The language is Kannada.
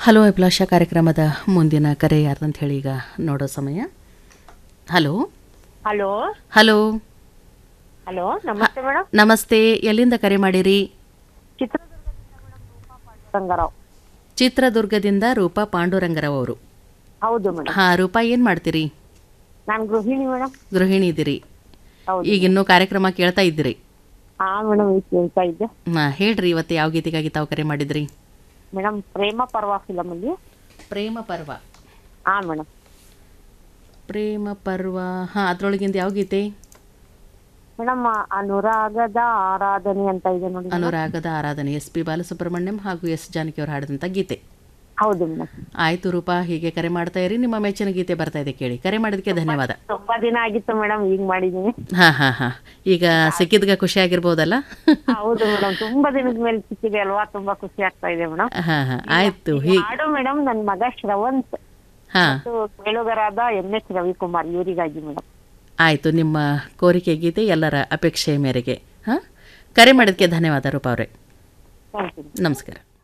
ಹಲೋ ಅಭಿಲಾಷ ಕಾರ್ಯಕ್ರಮದ ಮುಂದಿನ ಕರೆ ಯಾರ್ದಂತ ಹೇಳಿ ಈಗ ನೋಡೋ ಸಮಯ ಹಲೋ ಹಲೋ ಹಲೋ ಹಲೋ ನಮಸ್ತೆ ಮೇಡಮ್ ನಮಸ್ತೆ ಎಲ್ಲಿಂದ ಕರೆ ಮಾಡಿರಿ ರಂಗಾರಾವ್ ಚಿತ್ರದುರ್ಗದಿಂದ ರೂಪಾ ಪಾಂಡುರಂಗರಾವ್ ಅವರು ಹೌದು ಮೇಡಮ್ ಹಾಂ ರೂಪಾ ಏನು ಮಾಡ್ತೀರಿ ನಾನು ಗೃಹಿಣಿ ಮೇಡಮ್ ಗೃಹಿಣಿ ಇದ್ದೀರಿ ಹೌದು ಈಗ ಇನ್ನೂ ಕಾರ್ಯಕ್ರಮ ಕೇಳ್ತಾ ಇದ್ದೀರಿ ಹಾ ಮೇಡಮ್ ಈಗ ಕೇಳ್ತಾ ಇದ್ದೆ ಹಾಂ ಹೇಳ್ರಿ ಇವತ್ತು ಯಾವ ಗೀತೆಗಾಗಿ ತಾವು ಕರೆ ಮಾಡಿದ್ರಿ ಮೇಡಮ್ ಪ್ರೇಮ ಪರ್ವ ಫಿಲಮ್ ಅಲ್ಲಿ ಪ್ರೇಮ ಪರ್ವ ಹಾ ಮೇಡಮ್ ಪ್ರೇಮ ಪರ್ವ ಹಾಂ ಅದ್ರೊಳಗಿಂದ ಯಾವ ಗೀತೆ ಮೇಡಮ್ ಅನುರಾಗದ ಆರಾಧನೆ ಅಂತ ಇದೆ ನೋಡಿ ಅನುರಾಗದ ಆರಾಧನೆ ಎಸ್ ಪಿ ಬಾಲಸುಬ್ರಹ್ಮಣ್ಯಂ ಹಾಗೂ ಎಸ್ ಜಾನಕಿ ಅವರು ಹಾಡಿದಂಥ ಗೀತೆ ಹೌದು ಮೇಡಮ್ ಆಯ್ತು ರೂಪಾ ಹೀಗೆ ಕರೆ ಮಾಡ್ತಾ ಇರಿ ನಿಮ್ಮ ಮೆಚ್ಚಿನ ಗೀತೆ ಬರ್ತಾ ಇದೆ ಕೇಳಿ ಕರೆ ಮಾಡಿದಕ್ಕೆ ಧನ್ಯವಾದ ತುಂಬಾ ದಿನ ಆಗಿತ್ತು ಮೇಡಮ್ ಈಗ ಮಾಡಿದೀನಿ ಹಾ ಹಾ ಹಾ ಈಗ ಸಿಕ್ಕಿದ್ಗ ಖುಷಿ ಆಗಿರ್ಬೋದಲ್ಲ ಹೌದು ಮೇಡಮ್ ತುಂಬಾ ದಿನದ ಮೇಲೆ ಸಿಕ್ಕಿದೆ ಅಲ್ವಾ ತುಂಬಾ ಖುಷಿ ಆಗ್ತಾ ಇದೆ ಮೇಡಮ್ ಹಾ ಹಾ ಆಯ್ತು ಹೀ ಹಾಡು ಮೇಡಮ್ ನನ್ನ ಮಗ ಶ್ರವಂತ್ ಹಾ ಮತ್ತು ಕೇಳುಗರಾದ ಎಂ ಎಸ್ ರವಿಕುಮಾರ್ ಇವರಿಗಾಗಿ ಮೇಡಮ್ ಆಯ್ತು ನಿಮ್ಮ ಕೋರಿಕೆ ಗೀತೆ ಎಲ್ಲರ ಅಪೇಕ್ಷೆಯ ಮೇರೆಗೆ ಹಾ ಕರೆ ಮಾಡಿದಕ್ಕೆ ಧನ್ಯವಾದ ರೂಪಾ ಅವರೇ ಥ್ಯಾಂಕ್ ಯು ನಮಸ್ಕಾರ